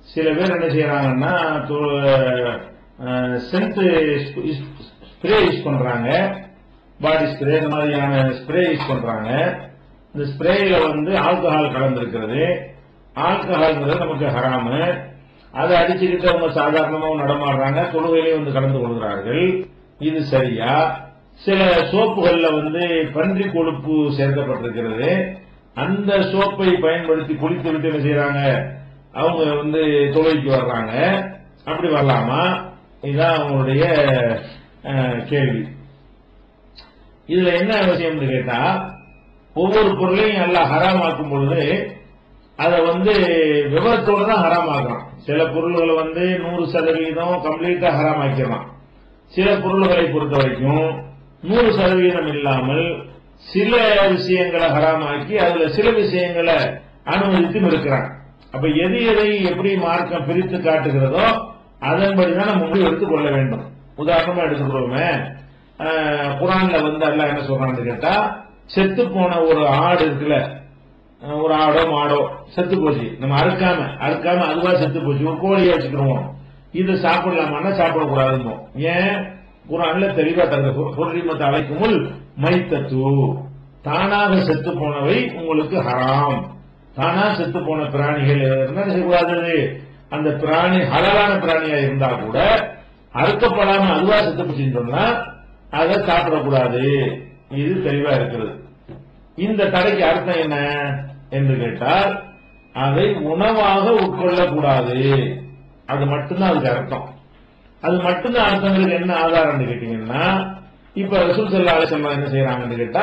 சில பேர் என்ன செய்யறாங்கன்னா சென்ட் ஸ்ப்ரே யூஸ் பண்றாங்க பாடி ஸ்ப்ரே இந்த மாதிரியான ஸ்ப்ரே யூஸ் பண்றாங்க இந்த ஸ்ப்ரேல வந்து ஆல்கஹால் கலந்திருக்கிறது ஆல்கஹால்ங்கிறது நமக்கு ஹராமு அதை அடிச்சுக்கிட்டு அவங்க சாதாரணமாக நடமாடுறாங்க தொழுகையிலே வந்து கலந்து கொள்கிறார்கள் இது சரியா சில சோப்புகள்ல வந்து பன்றி கொழுப்பு சேர்க்கப்பட்டிருக்கிறது அந்த சோப்பை பயன்படுத்தி குளித்து விட்டு என்ன செய்யறாங்க அவங்க வந்து தொழுகைக்கு வர்றாங்க அப்படி வரலாமா இதுதான் அவங்களுடைய அஹ், கேள்வி இதுல என்ன விஷயம்னு கேட்டா ஒவ்வொரு பொருளையும் நல்லா ஹராமாக்கும் பொழுது அதை வந்து விவரத்தோட தான் ஹராமாக்கலாம் சில பொருள்களை வந்து நூறு சதவீதம் கம்ப்ளீட்டா ஹராமாக்கிடலாம் சில பொருள்களை பொறுத்த வரைக்கும் நூறு சதவீதம் இல்லாமல் சில விஷயங்களை ஹராமாக்கி அதுல சில விஷயங்களை அனுமதித்தும் இருக்கிறான் அப்ப எது எதை எப்படி மார்க்கம் பிரித்து காட்டுகிறதோ அதன்படிதான் நம்ம முடிவு எடுத்துக் கொள்ள வேண்டும் உதாரணமா எடுத்துக்கிறோமே அஹ், குரான்ல வந்து அல்லாஹ் என்ன சொல்றான்னு கேட்டா செத்து போன ஒரு ஆடு இருக்குல்ல அஹ், ஒரு ஆடோ மாடோ செத்து போச்சு நம்ம அறுக்காம அறுக்காம அதுவா செத்து போச்சு ஒரு கோழியை வச்சுக்கிறோம் இது சாப்பிடலாமான்னா சாப்பிடக்கூடாதுன்னு ஏன் குரான்ல தெளிவா தந்த பொருளிமத்த அழைக்குமுல் மைத்தத்து தானாக செத்து போனவை உங்களுக்கு ஹராம் தானா செத்து போன பிராணிகள் என்ன செய்யக்கூடாது அந்த பிராணி ஹலாலான பிராணியா இருந்தா கூட அறுக்கப்படாம அதுவா செத்து போச்சுன்னு சொன்னா அதை சாப்பிடக்கூடாது இது தெளிவா இருக்கிறது இந்த தடைக்கு அர்த்தம் என்ன என்று கேட்டால் அதை உணவாக உட்கொள்ளக்கூடாது அது மட்டும்தான் அதுக்கு அர்த்தம் அது மட்டும்தான் அர்த்தங்களுக்கு என்ன ஆதாரம்னு கேட்டீங்கன்னா இப்ப ரசூல் சல்லா அலிசல்லாம் என்ன செய்யறாங்கன்னு கேட்டா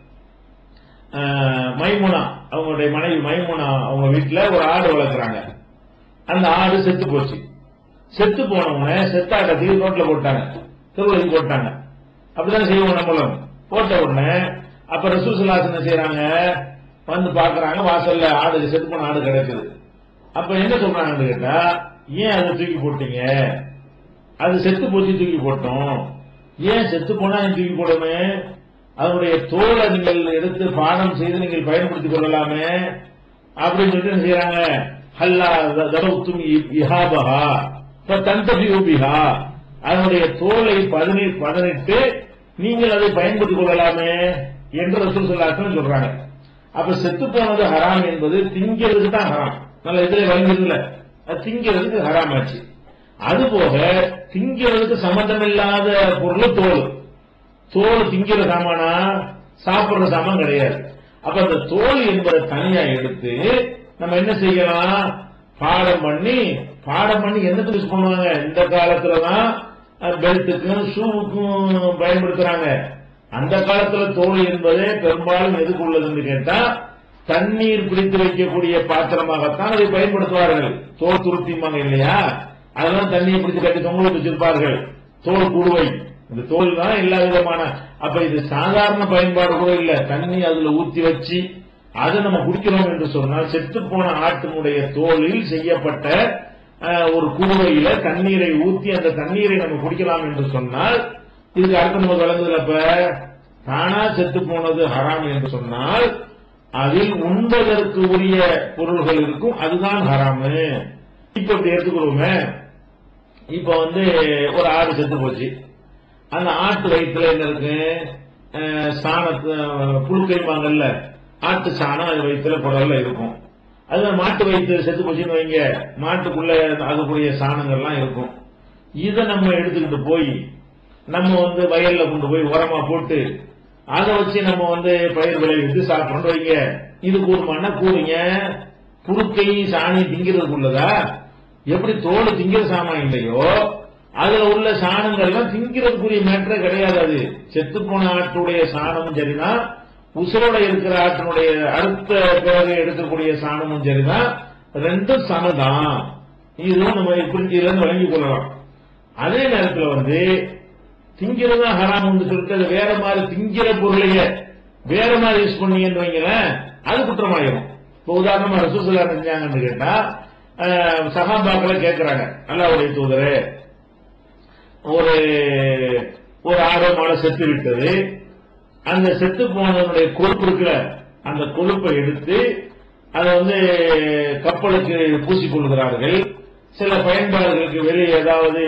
ஆஹ், மைமுனா அவங்களுடைய மனைவி மைமுனா அவங்க வீட்டுல ஒரு ஆடு வளர்க்குறாங்க அந்த ஆடு செத்து போச்சு செத்து போனவங்க செத்தாட்ட தீ ரோட்ல போட்டாங்க திருவள்ளுக்கு போட்டாங்க அப்படிதான் செய்வோம் நம்மளும் போட்ட உடனே அப்ப ரசூசல்லாஸ் என்ன செய்யறாங்க வந்து பாக்குறாங்க வாசல்ல ஆடு செத்து போன ஆடு கிடக்குது அப்ப என்ன சொல்றாங்கன்னு கேட்டா ஏன் அதை தூக்கி போட்டீங்க அது செத்து போச்சு தூக்கி போட்டோம் ஏன் செத்து போனா ஏன் தூக்கி போடணுமே அதனுடைய தோலை நீங்கள் எடுத்து பானம் செய்து நீங்கள் பயன்படுத்திக் கொள்ளலாமே அப்படின்னு சொல்லிட்டு என்ன செய்யறாங்க ஹல்லா தரவுத்தும் இஹாபஹா தந்தபி உபிஹா அதனுடைய தோலை பதினி பதனிட்டு நீங்கள் அதை பயன்படுத்திக் கொள்ளலாமே என்று ரசூல் சொல்லாட்டம் சொல்றாங்க அப்ப செத்து போனது ஹராம் என்பது திங்கிறதுக்கு தான் ஹராம் நல்ல இதுல வழங்குறதுல அது திங்கிறதுக்கு ஹராம் ஆச்சு அதுபோக திங்கிறதுக்கு சம்பந்தமில்லாத பொருள் தோல் தோல் திங்கிற சாமானா சாப்பிடுற சாமான் கிடையாது அப்ப அந்த தோல் என்பதை தனியா எடுத்து நம்ம என்ன செய்யலாம் பாடம் பண்ணி பாடம் பண்ணி என்னத்துக்கு யூஸ் பண்ணுவாங்க இந்த காலத்துலதான் பெல்ட்டுக்கும் ஷூவுக்கும் பயன்படுத்துறாங்க அந்த காலத்துல தோல் என்பதே பெரும்பாலும் எதுக்கு உள்ளதுன்னு கேட்டா தண்ணீர் பிடித்து வைக்கக்கூடிய பாத்திரமாகத்தான் அதை பயன்படுத்துவார்கள் தோல் துருத்திம்பாங்க இல்லையா அதெல்லாம் தண்ணியை பிடித்து கட்டி தொங்க விட்டு வச்சிருப்பார்கள் தோல் குடுவை இந்த தோல் தான் எல்லா விதமான அப்ப இது சாதாரண பயன்பாடு கூட இல்ல தண்ணி அதுல ஊத்தி வச்சு அதை நம்ம குடிக்கிறோம் என்று சொன்னால் செத்து போன ஆட்டினுடைய தோலில் செய்யப்பட்ட அஹ், ஒரு குடுவையில தண்ணீரை ஊத்தி அந்த தண்ணீரை நம்ம குடிக்கலாம் என்று சொன்னால் இதுக்கு அர்த்தம் நமக்கு வழங்குதுல அப்ப தானா செத்து போனது ஹராம் என்று சொன்னால் அதில் உண்பதற்கு உரிய பொருள்கள் இருக்கும் அதுதான் ஹராமு இப்ப இப்படி எடுத்துக்கிறோமே இப்ப வந்து ஒரு ஆடு செத்து போச்சு அந்த ஆட்டு வயிற்றுல என்ன இருக்கு அஹ், சாணத்து புழுக்கைம்பாங்கல்ல ஆட்டு சாணம் அது வயிற்றுல குடல்ல இருக்கும் அது மாட்டு வயிற்று செத்து போச்சுன்னு வைங்க மாட்டுக்குள்ள அதுக்குரிய சாணங்கள்லாம் இருக்கும் இதை நம்ம எடுத்துக்கிட்டு போய் நம்ம வந்து வயல்ல கொண்டு போய் உரமா போட்டு அதை வச்சு நம்ம வந்து பயிர் விளைவித்து சாப்பிடணும் வைங்க இது கூடுமானா கூடுங்க புழுக்கை சாணி திங்கிறதுக்குள்ளதா எப்படி தோல் திங்கிற சாமான் இல்லையோ அதுல உள்ள சாணங்கள்லாம் திங்கிறதுக்குரிய மேட்டரே கிடையாது அது செத்து போன ஆட்டுடைய சாணமும் சரிதான் உசுரோட இருக்கிற ஆட்டினுடைய அடுத்த பிறகு எடுக்கக்கூடிய சாணமும் சரிதான் ரெண்டும் சமதான் இதுவும் நம்ம இப்படி இதுல இருந்து வழங்கிக் கொள்ளலாம் அதே நேரத்துல வந்து திங்கிறது ஹராம்னு சொல்லிட்டு அது வேற மாதிரி திங்கிற பொருளைய வேற மாதிரி யூஸ் பண்ணீங்கன்னு வைங்களேன் அது குற்றமாயிரும் இப்போ உதாரணமா ரசூசல்லா செஞ்சாங்கன்னு கேட்டா அஹ், சகாபாக்களை கேட்கறாங்க அல்லாவுடைய தூதரே ஒரு ஒரு ஆடோ மாடை செத்து விட்டது அந்த செத்து போனதனுடைய கொழுப்பு இருக்குல்ல அந்த கொழுப்பை எடுத்து அதை வந்து கப்பலுக்கு பூசிக் கொள்கிறார்கள் சில பயன்பாடுகளுக்கு வெளியே ஏதாவது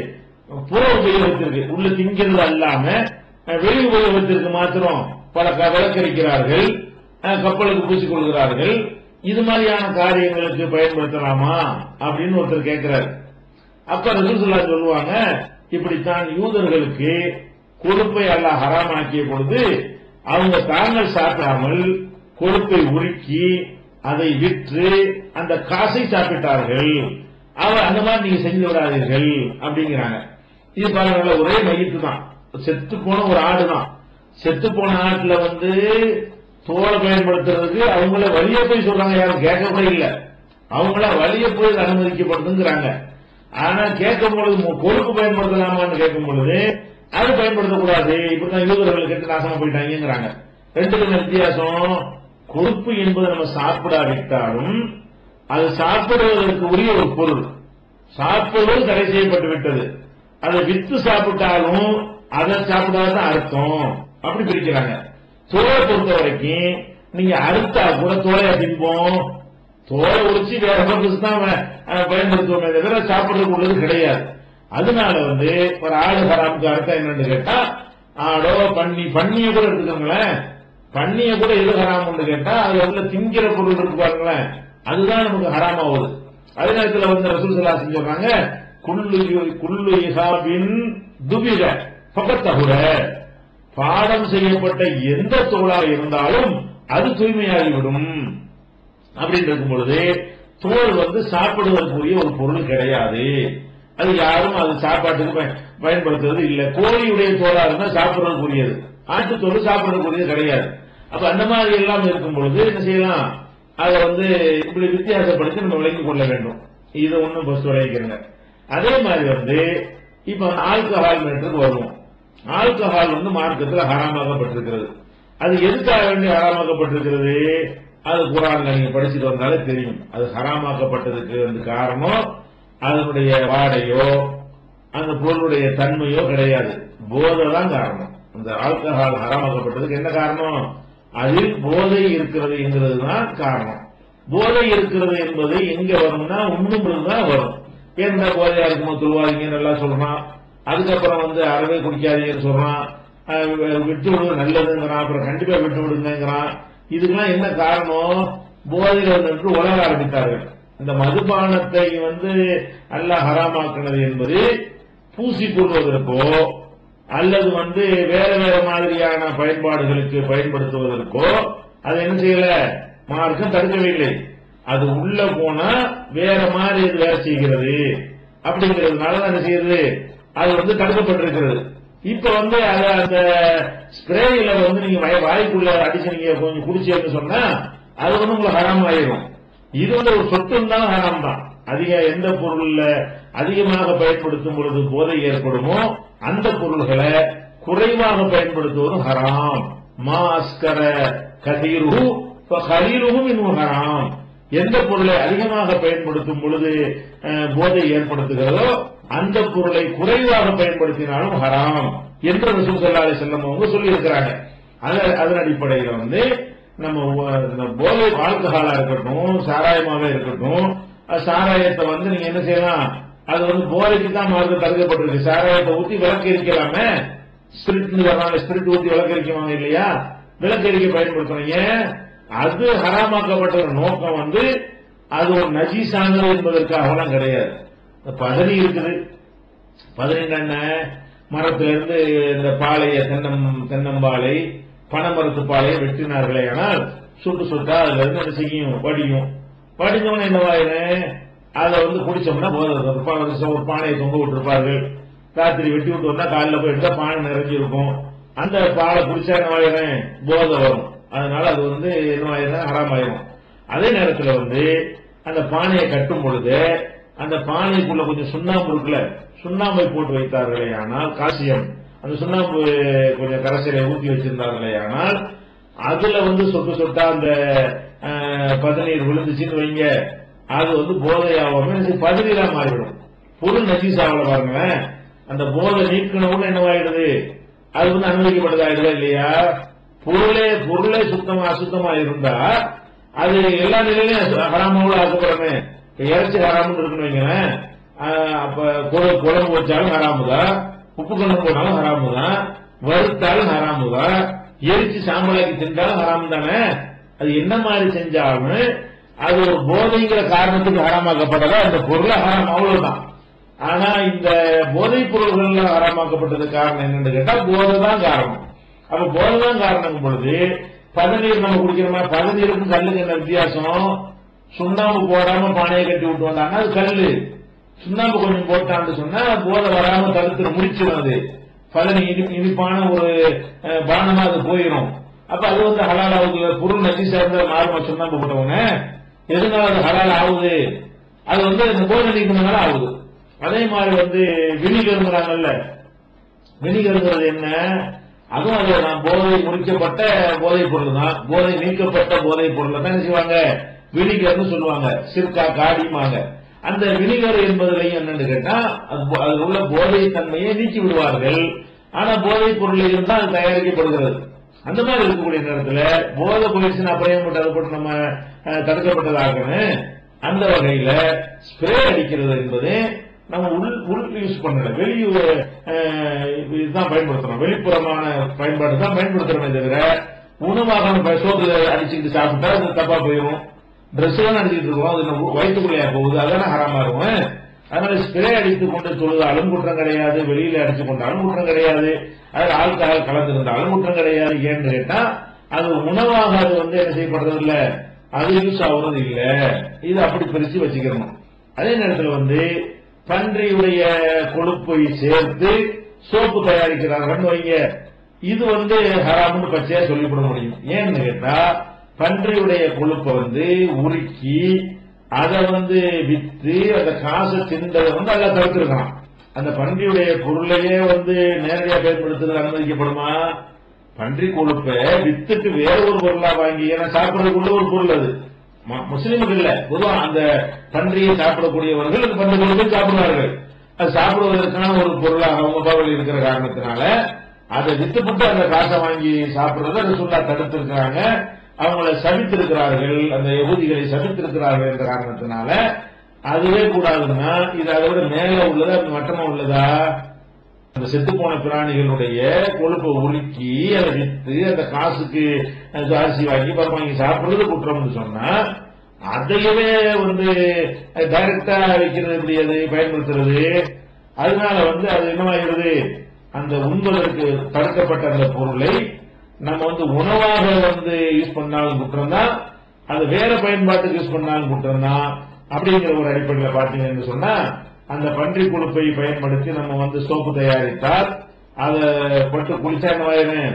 புற உபயோகத்திற்கு உள்ள திங்கிறது அல்லாம அஹ், வெளி உபயோகத்திற்கு மாத்திரம் பல க- விளக்கரிக்கிறார்கள் அஹ், கப்பலுக்கு பூசிக் கொள்கிறார்கள் இது மாதிரியான காரியங்களுக்கு பயன்படுத்தலாமா அப்படின்னு ஒருத்தர் கேட்கிறார் அப்ப ரசூலுல்லாஹ் சொல்லுவாங்க இப்படித்தான் யூதர்களுக்கு கொழுப்பை அல்லாஹ் ஹராமாக்கிய பொழுது அவங்க தாங்கள் சாப்பிடாமல் கொழுப்பை உருக்கி அதை விற்று அந்த காசை சாப்பிட்டார்கள் அவ அந்த மாதிரி நீங்க செஞ்சு விடாதீர்கள் அப்படிங்கிறாங்க இது பாருங்க ஒரே மையத்து தான் செத்து போன ஒரு ஆடு தான் செத்து போன ஆட்டுல வந்து தோலை பயன்படுத்துறதுக்கு அவங்கள வழிய போய் சொல்றாங்க யாரும் கேட்க கூட இல்ல அவங்கள வழிய போய் இது அனுமதிக்கப்படுதுங்கிறாங்க ஆனா கேட்கும் பொழுது மு- கொழுப்பு பயன்படுத்தலாமான்னு கேட்கும் பொழுது அது பயன்படுத்தக்கூடாது இப்படிதான் யூதர்கள் கெட்டு நாசமா போயிட்டாங்கிறாங்க ரெண்டுக்கும் வித்தியாசம் கொழுப்பு என்பது நம்ம சாப்பிடாவிட்டாலும் அது சாப்பிடுவதற்கு உரிய ஒரு பொருள் சாப்பிடுவது தடை செய்யப்பட்டு விட்டது அதை வித்து சாப்பிட்டாலும் அதை சாப்பிடாதான் அர்த்தம் அப்படி பிரிக்கிறாங்க தோலை பொறுத்த வரைக்கும் நீங்க அறுத்தா கூட தோலையா திம்போம் தோலை உரிச்சு வேற பர்பஸ் தான் அவன், அஹ், பயன்படுத்துவோமே தவிர சாப்பிடுறதுக்கு உள்ளது கிடையாது அதனால வந்து ஒரு ஆடு ஹராமுக்கு அர்த்தம் என்னன்னு கேட்டா ஆடோ பன்னி பன்னிய கூட எடுத்துக்கோங்களேன் பன்னிய கூட எது ஹராம்னு கேட்டா அதுல உள்ள திங்கிற பொருள் இருக்கு பாருங்களேன் அதுதான் நமக்கு ஹராம் ஆகுது அதே நேரத்தில் வந்து ரசூல் சல்லா சொல்றாங்க குள்ளு குள்ளு இஹாபின் துபிர பக்கத்தகுர பாடம் செய்யப்பட்ட எந்த தோளாக இருந்தாலும் அது தூய்மையாகிவிடும் அப்படின்னு இருக்கும் பொழுது தோல் வந்து சாப்பிடுவதற்குரிய ஒரு பொருள் கிடையாது அது யாரும் அது சாப்பாட்டுக்கு பயன்- பயன்படுத்துறது இல்ல கோழியுடைய தோலா இருந்தா சாப்பிடுறதுக்குரியது ஆட்டு தோல் சாப்பிடுறதுக்குரியது கிடையாது அப்ப அந்த மாதிரி எல்லாம் இருக்கும் பொழுது என்ன செய்யலாம் அதை வந்து இப்படி வித்தியாசப்படுத்தி நம்ம விளங்கிக் கொள்ள வேண்டும் இது ஒண்ணும் ஃபர்ஸ்ட் விளைவிக்கிறங்க அதே மாதிரி வந்து இப்ப ஆல்கஹால் மேட்டருக்கு வருவோம் ஆல்கஹால் வந்து மார்க்கத்தில் ஹராமாக்கப்பட்டிருக்கிறது அது எதுக்காக வேண்டி ஹராமாக்கப்பட்டிருக்கிறது அது குரான்ல நீங்க படிச்சுட்டு வந்தாலே தெரியும் அது ஹராமாக்கப்பட்டதுக்கு வந்து காரணம் அதனுடைய வாடையோ அந்த பொருளுடைய தன்மையோ கிடையாது போதை தான் காரணம் அந்த ஆல்கஹால் ஹராமாக்கப்பட்டதுக்கு என்ன காரணம் அதில் போதை இருக்கிறது என்கிறது தான் காரணம் போதை இருக்கிறது என்பது எங்க வரும்னா உண்ணும் தான் வரும் ஏன்னா போதையா இருக்குமோ துருவாதீங்கன்னு எல்லாம் சொல்றான் அதுக்கப்புறம் வந்து அறவே குடிக்காதீங்கன்னு சொல்றான் அஹ் விட்டு விடுவது நல்லதுங்கிறான் அப்புறம் கண்டிப்பா விட்டு விடுங்கிறான் இதுக்கெல்லாம் என்ன காரணம் போதையில வந்து உலக ஆரம்பித்தார்கள் இந்த மதுபானத்தை வந்து அல்லாஹ் ஹராமாக்குனது என்பது பூசி கொள்வதற்கோ அல்லது வந்து வேற வேற மாதிரியான பயன்பாடுகளுக்கு பயன்படுத்துவதற்கோ அது என்ன செய்யல மார்க்கம் தடுக்கவில்லை அது உள்ள போனா வேற மாதிரி இது வேலை செய்கிறது அப்படிங்கிறதுனால தான் என்ன செய்யுது அது வந்து தடுக்கப்பட்டிருக்கிறது இப்ப வந்து அத அந்த ஸ்ப்ரேயில வந்து நீங்க வாய்- வாய்க்குள்ள அடிச்சு நீங்க கொஞ்சம் குடிச்சேன்னு சொன்னா அது வந்து உங்களுக்கு ஹராம் ஆயிரும் இது வந்து ஒரு சொத்து இருந்தாலும் ஹராம் தான் அதிக எந்த பொருள்ல அதிகமாக பயன்படுத்தும் பொழுது போதை ஏற்படுமோ அந்த பொருள்களை குறைவாக பயன்படுத்துவதும் ஹராம் மா அஸ்கர கதீருஹு ஃபகலீலுஹு மின்ஹு ஹராம் எந்த பொருளை அதிகமாக பயன்படுத்தும் பொழுது அஹ், போதை ஏற்படுத்துகிறதோ அந்த பொருளை குறைவாக பயன்படுத்தினாலும் ஹராம் என்று ரசூல் ஸல்லல்லாஹு அலைஹி வஸல்லம் அவங்க சொல்லி இருக்கிறாங்க அதன் அடிப்படையில் வந்து நம்ம ஒ- இந்த போதை ஆல்கஹாலா இருக்கட்டும் சாராயமாவே இருக்கட்டும் அது சாராயத்தை வந்து நீங்க என்ன செய்யலாம் அது வந்து போதைக்கு தான் மார்க்க தடுக்கப்பட்டிருக்கு சாராயத்தை ஊத்தி விளக்கு எரிக்கலாமே ஸ்பிரிட் வர்றாங்க ஸ்பிரிட் ஊத்தி விளக்கு எரிக்குவாங்க இல்லையா விளக்கு எரிக்க பயன்படுத்துறீங்க அது ஹராமாக்கப்பட்ட ஒரு நோக்கம் வந்து அது ஒரு நஜீசானது என்பதற்காகலாம் கிடையாது இந்த பதனி இருக்குது பதினெண்டு என்ன மரத்துல இருந்து இந்த பாளைய தென்னம் தென்னம்பாலை பனைமரத்து பாலையை வெட்டினார்களே ஆனால் சுட்டு சுட்டா அதுல இருந்து என்ன செய்யும் வடியும் வடிஞ்சவன என்னவாயிரும் அதை வந்து குடிச்சோம்னா போதும் ஒரு பா- ஒரு பானையை தொங்க விட்டுருப்பார்கள் ராத்திரி வெட்டி விட்டு வந்தா காலையில போய் எடுத்தா பானை நிறைஞ்சிருக்கும் அந்த பாலை குடிச்சா என்னவாயிரும் போதை வரும் அதனால அது வந்து என்னவாயிரும் ஹராமாயிரும் அதே நேரத்துல வந்து அந்த பானையை கட்டும் பொழுது அந்த பானைக்குள்ள கொஞ்சம் சுண்ணாம்பு இருக்குல்ல சுண்ணாம்பை போட்டு வைத்தார்களே ஆனால் காசியம் அந்த சுண்ணாம்பு கொஞ்சம் கரைசலை ஊத்தி வச்சிருந்தார்களே ஆனால் அதுல வந்து சொட்டு சொட்டா அந்த அஹ், பதநீர் விழுந்துச்சுன்னு வைங்க அது வந்து போதையாகாம இது பதநீரா மாறிவிடும் பொருள் நஜீசாவில் பாருங்களேன் அந்த போதை நீக்கணும்னு என்னவாயிடுது அது வந்து அனுமதிக்கப்பட்டதாயிடுதா இல்லையா பொருளே பொருளே சுத்தமா அசுத்தமா இருந்தா அது எல்லா நிலையிலும் ஹராமாவோட ஆக்கப்படுமே இப்ப இறைச்சி ஹராம்னு இருக்குன்னு வைங்களேன் ஆஹ் அப்ப குழ- குழம்பு வச்சாலும் ஹராமு தான் உப்பு கண்ணு போட்டாலும் ஹராமு தான் வறுத்தாலும் ஹராமு தான் எரிச்சு சாம்பலாக்கி தின்றாலும் ஹராம் தானே அது என்ன மாதிரி செஞ்சாலும் அது ஒரு போதைங்கிற காரணத்துக்கு ஹராமாக்கப்பட்டதா அந்த பொருளை ஹராம் அவ்வளவுதான் ஆனா இந்த போதைப் பொருள்கள் ஹராமாக்கப்பட்டது காரணம் என்னன்னு கேட்டா போதை தான் காரணம் அப்ப போதை தான் காரணம் பொழுது பதநீர் நம்ம குடிக்கிறோமா பதநீருக்கும் கல்லுக்கு என்ன வித்தியாசம் சுண்ணாம்பு போடாம பானையை கட்டி விட்டு வந்தாங்க அது கல்லு சுண்ணாம்பு கொஞ்சம் போட்டான்னு சொன்னா போதை வராம தடுத்து முடிச்சிடும் அது பதனி இனி- இனிப்பான ஒரு அஹ், பானமா அது போயிடும் அப்ப அது வந்து ஹலால் ஆகுது பொருள் நச்சு சேர்ந்த மாறுமா சுண்ணாம்பு போட்டவங்க எதனால அது ஹலால் ஆகுது அது வந்து இந்த போதை நீக்கினால ஆகுது அதே மாதிரி வந்து வினிகருங்கிறாங்கல்ல வினிகருங்கிறது என்ன அதுவும் அது நான் போதை முடிக்கப்பட்ட போதைப் பொருள் தான் போதை நீக்கப்பட்ட போதைப் பொருள் தான் என்ன செய்வாங்க வினிகர்னு சொல்லுவாங்க சிற்கா காடிமாங்க அந்த வினிகர் என்பதுலையும் என்னன்னு கேட்டா அது போ- அதில் உள்ள போதை தன்மையை நீக்கி விடுவார்கள் ஆனா போதைப் பொருள் இருந்தால் அது தயாரிக்கப்படுகிறது அந்த மாதிரி இருக்கக்கூடிய நேரத்துல போதை போயிடுச்சுன்னா அப்புறம் போட்டு அதை போட்டு நம்ம அஹ், தடுக்கப்பட்டதாகணும் அந்த வகையில ஸ்ப்ரே அடிக்கிறது என்பது நம்ம உள் உள் யூஸ் பண்ணல வெளி அஹ், இதுதான் பயன்படுத்துறோம் வெளிப்புறமான பயன்பாடு தான் பயன்படுத்துறோமே தவிர உணவாக நம்ம சோத்துல அடிச்சுக்கிட்டு சாப்பிட்டா அது தப்பா போயிடும் ட்ரெஸ் தான் அடிச்சுட்டு இருக்கோம் அது நம்ம வயிற்றுக்குள்ளேயா போகுது அதானே ஹராமா இருக்கும் அதனால ஸ்ப்ரே அடித்து கொண்டு தொழுதாலும் குற்றம் கிடையாது வெளியில அடிச்சு கொண்டாலும் குற்றம் கிடையாது அது ஆல்கஹால் கலந்துருந்தாலும் குற்றம் கிடையாது ஏன்னு கேட்டா அது உணவாக அது வந்து என்ன செய்யப்படுறது இல்ல அது யூஸ் ஆகுறது இல்ல இது அப்படி பிரிச்சு வச்சுக்கணும் அதே நேரத்தில் வந்து பன்றியுடைய கொழுப்பை சேர்த்து சோப்பு தயாரிக்கிறார்கள் வைங்க இது வந்து ஹராம்னு பச்சையா சொல்லிவிட முடியும் ஏன்னு கேட்டா பன்றியுடைய கொழுப்பை வந்து உருக்கி அதை வந்து வித்து அந்த காசை தின்றதை வந்து அதில் தடுத்திருக்கலாம் அந்த பன்றியுடைய பொருளையே வந்து நேரடியா பயன்படுத்துறது அனுமதிக்கப்படுமா பன்றி கொழுப்பை வித்துட்டு வேற ஒரு பொருளா வாங்கி ஏன்னா சாப்பிடறதுக்குள்ள ஒரு பொருள் அது ம- முஸ்லிமுக்கு இல்ல பொதுவா அந்த பன்றியை சாப்பிடக்கூடியவர்கள் அந்த பன்றி கொழுப்பை சாப்பிடுவார்கள் அது சாப்பிடுவதற்கான ஒரு பொருளாக அவங்க பகுதியில் இருக்கிற காரணத்தினால அதை வித்துப்பட்டு அந்த காசை வாங்கி சாப்பிடுறத ரசூல்லா தடுத்திருக்கிறாங்க அவங்கள சபித்திருக்கிறார்கள் அந்த யகூதிகளை சபித்திருக்கிறார்கள் என்ற காரணத்தினால அதுவே கூடாதுன்னா இது அதை விட மேல உள்ளதா அது மட்டமா உள்ளதா அந்த செத்துப்போன பிராணிகளுடைய கொழுப்பை உருக்கி அதை வித்து அந்த காசுக்கு அஹ், அரிசி வாங்கி பரம் வாங்கி சாப்பிடுறது குற்றம்னு சொன்னா அதையவே வந்து டைரக்டா வைக்கிறது எப்படி அது பயன்படுத்துறது அதனால வந்து அது என்னவாகிறது அந்த உண்பதற்கு தடுக்கப்பட்ட அந்த பொருளை நம்ம வந்து உணவாக வந்து யூஸ் பண்ணாலும் குற்றம் தான் அது வேற பயன்பாட்டுக்கு யூஸ் பண்ணாலும் குற்றம் தான் அப்படிங்கிற ஒரு அடிப்படையில் பார்த்தீங்கன்னு சொன்னா அந்த பன்றி கொழுப்பை பயன்படுத்தி நம்ம வந்து சோப்பு தயாரித்தால் அதை பட்டு குளிச்சா என்னவாயிரும்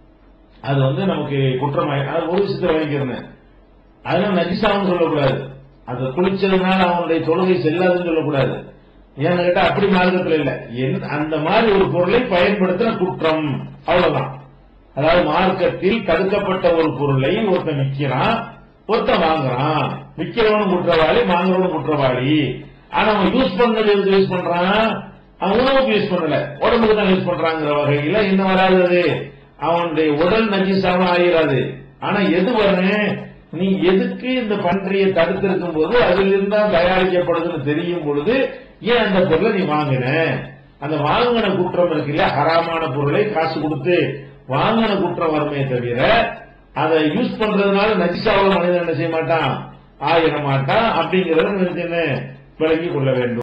அது வந்து நமக்கு குற்றமாயிரும் அது ஒரு விஷயத்தை வாங்கிக்கிறேன் அதனால நஜிசாவும் சொல்லக்கூடாது அது குளிச்சதுனால அவனுடைய தொழுகை செல்லாதுன்னு சொல்லக்கூடாது ஏன்னு கேட்டா அப்படி மார்க்கத்தில் இல்ல என்- அந்த மாதிரி ஒரு பொருளை பயன்படுத்தின குற்றம் அவ்வளவுதான் அதாவது மார்க்கத்தில் தடுக்கப்பட்ட ஒரு பொருளை ஒருத்தன் விற்கிறான் ஒருத்தன் வாங்குறான் விற்கிறவனும் குற்றவாளி வாங்குறவனும் குற்றவாளி ஆனா அவன் யூஸ் பண்ணது எதுக்கு யூஸ் பண்றான் அவன் உணவுக்கு யூஸ் பண்ணல உடம்புக்கு தான் யூஸ் பண்றாங்கிற வகையில என்ன வராது அது அவனுடைய உடல் நஜீசாவும் ஆகிறாது ஆனா எது வரும் நீ எதுக்கு இந்த பன்றியை தடுத்திருக்கும் போது அதிலிருந்து தான் தயாரிக்கப்படுதுன்னு தெரியும் பொழுது ஏன் அந்த பொருளை நீ வாங்கின அந்த வாங்கின குற்றம் இருக்கு இல்லையா ஹராமான பொருளை காசு கொடுத்து வாங்கின குற்றம் வருமே தவிர அதை யூஸ் பண்றதுனால நஜிசாவில் மனிதன் என்ன செய்ய மாட்டான் ஆயிட மாட்டான் அப்படிங்கறத நிறுத்தின விளங்கிக் கொள்ள வேண்டும்